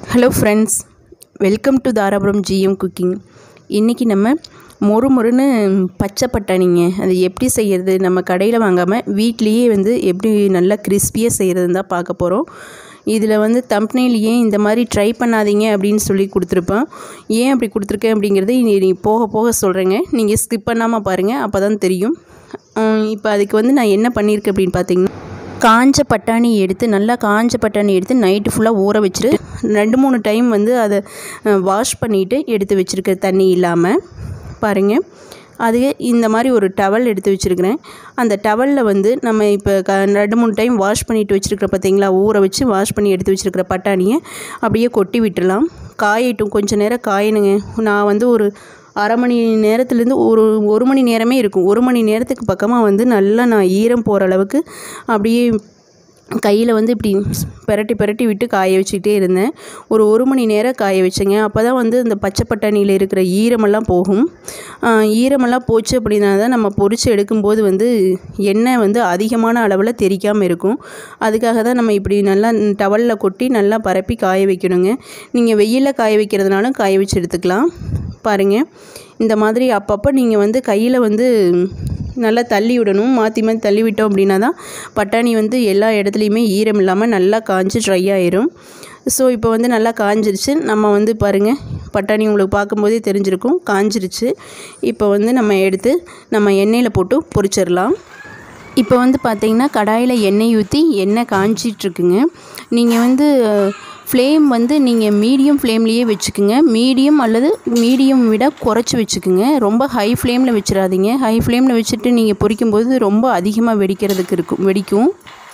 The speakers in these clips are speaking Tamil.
hello friends welcome to Dharapuram GM cooking இன்றைக்கி நம்ம மொறு மொறுன்னு பச்சை பட்டாணிங்க அது எப்படி செய்கிறது நம்ம கடையில் வாங்காமல் வீட்லேயே வந்து எப்படி நல்லா கிறிஸ்பியாக செய்கிறதுன்னு தான் பார்க்க போகிறோம் இதில் வந்து தம்ப்னேலையே இந்த மாதிரி ட்ரை பண்ணாதீங்க அப்படின்னு சொல்லி கொடுத்துருப்பேன் ஏன் அப்படி கொடுத்துருக்கேன் அப்படிங்கிறது இனி நீ போக போக சொல்கிறேங்க நீங்கள் ஸ்கிப் பண்ணாமல் பாருங்கள் அப்போ தான் தெரியும் இப்போ அதுக்கு வந்து நான் என்ன பண்ணியிருக்கேன் அப்படின்னு பார்த்தீங்கன்னா காஞ்ச பட்டாணி எடுத்து நல்லா காஞ்ச பட்டாணி எடுத்து நைட்டு ஃபுல்லாக ஊற வச்சுட்டு ரெண்டு மூணு டைம் வந்து அதை வாஷ் பண்ணிவிட்டு எடுத்து வச்சுருக்க தண்ணி இல்லாமல் பாருங்கள் அது இந்த மாதிரி ஒரு டவல் எடுத்து வச்சுருக்கிறேன் அந்த டவலில் வந்து நம்ம இப்போ க ரெண்டு மூணு டைம் வாஷ் பண்ணிட்டு வச்சுருக்கிற பார்த்தீங்களா ஊற வச்சு வாஷ் பண்ணி எடுத்து வச்சுருக்கிற பட்டாணியை அப்படியே கொட்டி விட்டுடலாம் காயட்டும் கொஞ்சம் நேரம் காயணுங்க நான் வந்து ஒரு அரை மணி நேரத்துலேருந்து ஒரு ஒரு மணி நேரமே இருக்கும் ஒரு மணி நேரத்துக்கு பக்கமாக வந்து நல்லா நான் ஈரம் போகிற அளவுக்கு அப்படியே கையில் வந்து இப்படி பெரட்டி பெரட்டி விட்டு காய வச்சுக்கிட்டே இருந்தேன் ஒரு ஒரு மணி நேரம் காய வச்சேங்க அப்போ தான் வந்து இந்த பச்சை பட்டாணியில் இருக்கிற ஈரமெல்லாம் போகும் ஈரமெல்லாம் போச்சு அப்படின்னா தான் நம்ம பொரித்து எடுக்கும்போது வந்து எண்ணெய் வந்து அதிகமான அளவில் தெரிக்காமல் இருக்கும் அதுக்காக தான் நம்ம இப்படி நல்லா டவலில் கொட்டி நல்லா பரப்பி காய வைக்கணுங்க நீங்கள் வெயிலில் காய வைக்கிறதுனாலும் காய வச்சு எடுத்துக்கலாம் பாருங்கள் இந்த மாதிரி அப்பப்போ நீங்கள் வந்து கையில் வந்து நல்லா தள்ளி விடணும் மாற்றி மாற்றி தள்ளி விட்டோம் அப்படின்னா தான் பட்டாணி வந்து எல்லா இடத்துலையுமே ஈரம் இல்லாமல் நல்லா காஞ்சி ட்ரை ஆயிரும் ஸோ இப்போ வந்து நல்லா காஞ்சிருச்சு நம்ம வந்து பாருங்கள் பட்டாணி உங்களுக்கு பார்க்கும்போதே தெரிஞ்சிருக்கும் காஞ்சிருச்சு இப்போ வந்து நம்ம எடுத்து நம்ம எண்ணெயில் போட்டு பொரிச்சிடலாம் இப்போ வந்து பார்த்திங்கன்னா கடாயில் எண்ணெய் ஊற்றி எண்ணெய் காஞ்சிட்ருக்குங்க நீங்கள் வந்து ஃப்ளேம் வந்து நீங்கள் மீடியம் ஃப்ளேம்லேயே வச்சுக்குங்க மீடியம் அல்லது மீடியம் விட குறைச்சி வச்சுக்குங்க ரொம்ப ஹை ஃப்ளேமில் வச்சிடாதீங்க ஹை ஃப்ளேமில் வச்சுட்டு நீங்கள் பொரிக்கும்போது ரொம்ப அதிகமாக வெடிக்கிறதுக்கு இருக்கும் வெடிக்கும்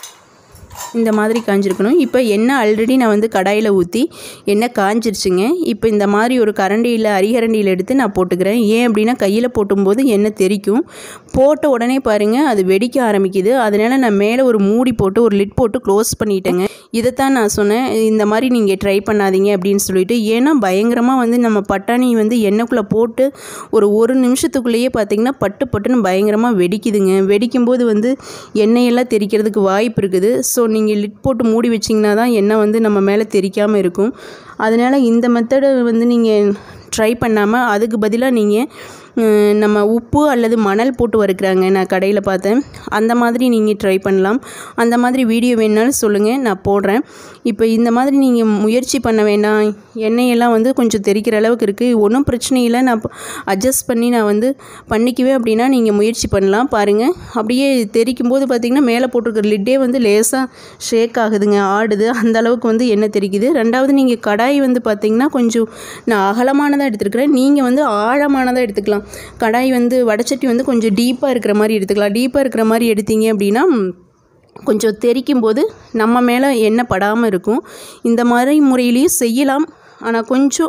இந்த மாதிரி காஞ்சிருக்கணும் இப்போ எண்ணெய் ஆல்ரெடி நான் வந்து கடாயில் ஊற்றி எண்ணெய் காஞ்சிருச்சுங்க இப்போ இந்த மாதிரி ஒரு கரண்டியில் அரிகரண்டியில் எடுத்து நான் போட்டுக்கிறேன் ஏன் அப்படின்னா கையில் போட்டும்போது எண்ணெய் தெரிக்கும் போட்ட உடனே பாருங்கள் அது வெடிக்க ஆரம்பிக்குது அதனால் நான் மேலே ஒரு மூடி போட்டு ஒரு லிட் போட்டு க்ளோஸ் பண்ணிட்டேங்க இதைத்தான் நான் சொன்னேன் இந்த மாதிரி நீங்கள் ட்ரை பண்ணாதீங்க அப்படின்னு சொல்லிட்டு ஏன்னா பயங்கரமாக வந்து நம்ம பட்டாணி வந்து எண்ணெய்க்குள்ளே போட்டு ஒரு ஒரு நிமிஷத்துக்குள்ளேயே பார்த்திங்கன்னா பட்டு பட்டுன்னு பயங்கரமாக வெடிக்குதுங்க வெடிக்கும்போது வந்து எண்ணெயெல்லாம் தெரிக்கிறதுக்கு வாய்ப்பு இருக்குது ஸோ நீங்கள் லிட் போட்டு மூடி வச்சிங்கன்னா தான் எண்ணெய் வந்து நம்ம மேலே தெரிக்காமல் இருக்கும் அதனால் இந்த மெத்தடை வந்து நீங்கள் ட்ரை பண்ணாமல் அதுக்கு பதிலாக நீங்கள் நம்ம உப்பு அல்லது மணல் போட்டு வறுக்கிறாங்க நான் கடையில் பார்த்தேன் அந்த மாதிரி நீங்கள் ட்ரை பண்ணலாம் அந்த மாதிரி வீடியோ வேணுனாலும் சொல்லுங்கள் நான் போடுறேன் இப்போ இந்த மாதிரி நீங்கள் முயற்சி பண்ண வேண்டாம் எண்ணெயெல்லாம் வந்து கொஞ்சம் தெரிக்கிற அளவுக்கு இருக்குது ஒன்றும் பிரச்சனை இல்லை நான் அட்ஜஸ்ட் பண்ணி நான் வந்து பண்ணிக்குவேன் அப்படின்னா நீங்கள் முயற்சி பண்ணலாம் பாருங்கள் அப்படியே தெரிக்கும் போது பார்த்திங்கன்னா மேலே போட்டிருக்கிற லிட்டே வந்து லேசாக ஷேக் ஆகுதுங்க ஆடுது அந்த அளவுக்கு வந்து எண்ணெய் தெரிக்குது ரெண்டாவது நீங்கள் கடாய் வந்து பார்த்திங்கன்னா கொஞ்சம் நான் அகலமானதாக எடுத்துருக்கிறேன் நீங்கள் வந்து ஆழமானதாக எடுத்துக்கலாம் கடாய் வந்து வடச்சட்டி வந்து கொஞ்சம் டீப்பாக இருக்கிற மாதிரி எடுத்துக்கலாம் டீப்பாக இருக்கிற மாதிரி எடுத்தீங்க அப்படின்னா கொஞ்சம் தெரிக்கும் போது நம்ம மேலே எண்ணெய் படாமல் இருக்கும் இந்த மாதிரி முறையிலையும் செய்யலாம் ஆனால் கொஞ்சம்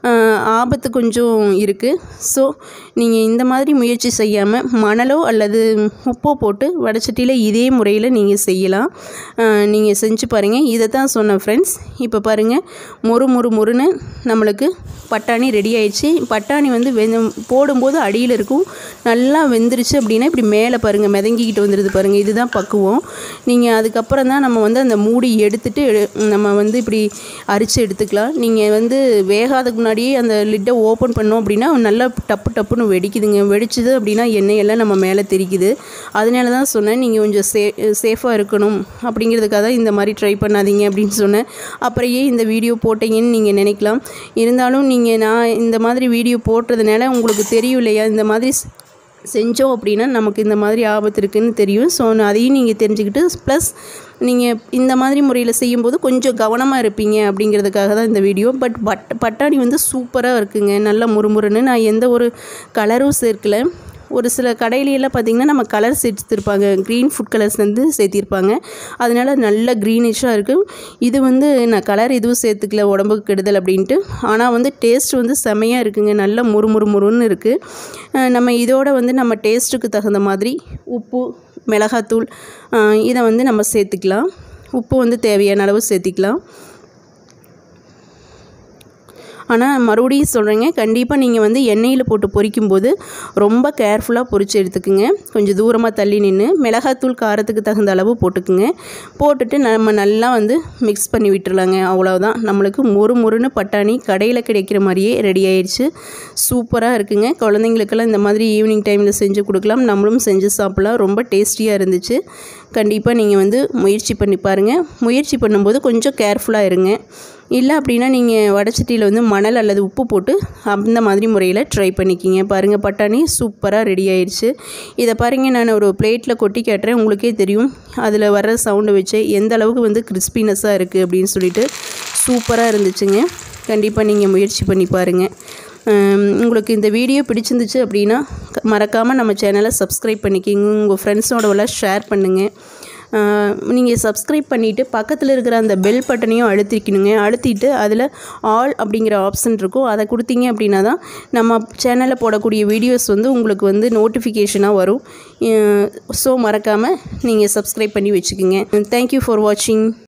ஆபத்து கொஞ்சம் இருக்குது ஸோ நீங்கள் இந்த மாதிரி முயற்சி செய்யாமல் மணலோ அல்லது உப்போ போட்டு வடச்சட்டியில் இதே முறையில் நீங்கள் செய்யலாம் நீங்கள் செஞ்சு பாருங்கள் இதை தான் சொன்னேன் ஃப்ரெண்ட்ஸ் இப்போ பாருங்கள் மொறு மொறு மொறுன்னு நம்மளுக்கு பட்டாணி ரெடி ஆயிடுச்சு பட்டாணி வந்து வெந்த போடும்போது அடியில் இருக்கும் நல்லா வெந்துருச்சு அப்படின்னா இப்படி மேலே பாருங்கள் மிதங்கிக்கிட்டு வந்துடுது பாருங்கள் இதுதான் பக்குவம் நீங்கள் அதுக்கப்புறம் தான் நம்ம வந்து அந்த மூடி எடுத்துகிட்டு நம்ம வந்து இப்படி அரிச்சு எடுத்துக்கலாம் நீங்கள் வந்து வேகாததுக்கு முன்னாடியே அந்த லிட்டை ஓப்பன் பண்ணோம் அப்படின்னா நல்லா டப்பு டப்புன்னு வெடிக்குதுங்க வெடிச்சுது அப்படின்னா எண்ணெயெல்லாம் நம்ம மேலே தெரிக்குது அதனால தான் சொன்னேன் நீங்கள் கொஞ்சம் சே சேஃபாக இருக்கணும் அப்படிங்கிறதுக்காக தான் இந்த மாதிரி ட்ரை பண்ணாதீங்க அப்படின்னு சொன்னேன் அப்புறம் ஏன் இந்த வீடியோ போட்டீங்கன்னு நீங்கள் நினைக்கலாம் இருந்தாலும் நீங்கள் நான் இந்த மாதிரி வீடியோ போட்டதுனால உங்களுக்கு தெரியும் இல்லையா இந்த மாதிரி செஞ்சோம் அப்படின்னா நமக்கு இந்த மாதிரி ஆபத்து இருக்குதுன்னு தெரியும் ஸோ அதையும் நீங்கள் தெரிஞ்சுக்கிட்டு ப்ளஸ் நீங்கள் இந்த மாதிரி முறையில் செய்யும்போது கொஞ்சம் கவனமாக இருப்பீங்க அப்படிங்கிறதுக்காக தான் இந்த வீடியோ பட் பட் பட்டாணி வந்து சூப்பராக இருக்குங்க நல்ல முறுமுறுன்னு நான் எந்த ஒரு கலரும் சேர்க்கலை ஒரு சில கடையிலெல்லாம் பார்த்திங்கன்னா நம்ம கலர் சேர்த்துருப்பாங்க க்ரீன் ஃபுட் கலர்ஸ் வந்து சேர்த்திருப்பாங்க அதனால் நல்ல க்ரீனிஷாக இருக்குது இது வந்து நான் கலர் எதுவும் சேர்த்துக்கல உடம்புக்கு கெடுதல் அப்படின்ட்டு ஆனால் வந்து டேஸ்ட் வந்து செமையாக இருக்குங்க நல்ல முறு முறு முறுன்னு இருக்குது நம்ம இதோட வந்து நம்ம டேஸ்ட்டுக்கு தகுந்த மாதிரி உப்பு மிளகாத்தூள் இதை வந்து நம்ம சேர்த்துக்கலாம் உப்பு வந்து தேவையான அளவு சேர்த்திக்கலாம் ஆனால் மறுபடியும் சொல்கிறேங்க கண்டிப்பாக நீங்கள் வந்து எண்ணெயில் போட்டு பொரிக்கும்போது ரொம்ப கேர்ஃபுல்லாக பொரிச்சு எடுத்துக்குங்க கொஞ்சம் தூரமாக தள்ளி நின்று மிளகாத்தூள் காரத்துக்கு தகுந்த அளவு போட்டுக்குங்க போட்டுட்டு நம்ம நல்லா வந்து மிக்ஸ் பண்ணி விட்டுறலாங்க அவ்வளோதான் நம்மளுக்கு மொறு மொறுன்னு பட்டாணி கடையில் கிடைக்கிற மாதிரியே ரெடி ஆயிடுச்சு சூப்பராக இருக்குங்க குழந்தைங்களுக்கெல்லாம் இந்த மாதிரி ஈவினிங் டைமில் செஞ்சு கொடுக்கலாம் நம்மளும் செஞ்சு சாப்பிட்லாம் ரொம்ப டேஸ்டியாக இருந்துச்சு கண்டிப்பாக நீங்கள் வந்து முயற்சி பண்ணி பாருங்கள் முயற்சி பண்ணும்போது கொஞ்சம் கேர்ஃபுல்லாக இருங்க இல்லை அப்படின்னா நீங்கள் வடச்சட்டியில் வந்து மணல் அல்லது உப்பு போட்டு அந்த மாதிரி முறையில் ட்ரை பண்ணிக்கிங்க பாருங்கள் பட்டாணி சூப்பராக ரெடி ஆயிடுச்சு இதை பாருங்கள் நான் ஒரு பிளேட்டில் கொட்டி கேட்டுறேன் உங்களுக்கே தெரியும் அதில் வர்ற சவுண்டை வச்சு எந்த அளவுக்கு வந்து கிறிஸ்பினஸ்ஸாக இருக்குது அப்படின்னு சொல்லிட்டு சூப்பராக இருந்துச்சுங்க கண்டிப்பாக நீங்கள் முயற்சி பண்ணி பாருங்கள் உங்களுக்கு இந்த வீடியோ பிடிச்சிருந்துச்சு அப்படின்னா மறக்காமல் நம்ம சேனலை சப்ஸ்கிரைப் பண்ணிக்கிங்க உங்கள் ஃப்ரெண்ட்ஸோடவெல்லாம் ஷேர் பண்ணுங்கள் நீங்கள் சப்ஸ்கிரைப் பண்ணிவிட்டு பக்கத்தில் இருக்கிற அந்த பெல் பட்டனையும் அழுத்திக்கணுங்க அழுத்திட்டு அதில் ஆல் அப்படிங்கிற ஆப்ஷன் இருக்கும் அதை கொடுத்தீங்க அப்படின்னா தான் நம்ம சேனலில் போடக்கூடிய வீடியோஸ் வந்து உங்களுக்கு வந்து நோட்டிஃபிகேஷனாக வரும் ஸோ மறக்காமல் நீங்கள் சப்ஸ்கிரைப் பண்ணி வச்சுக்கோங்க தேங்க்யூ ஃபார் வாட்சிங்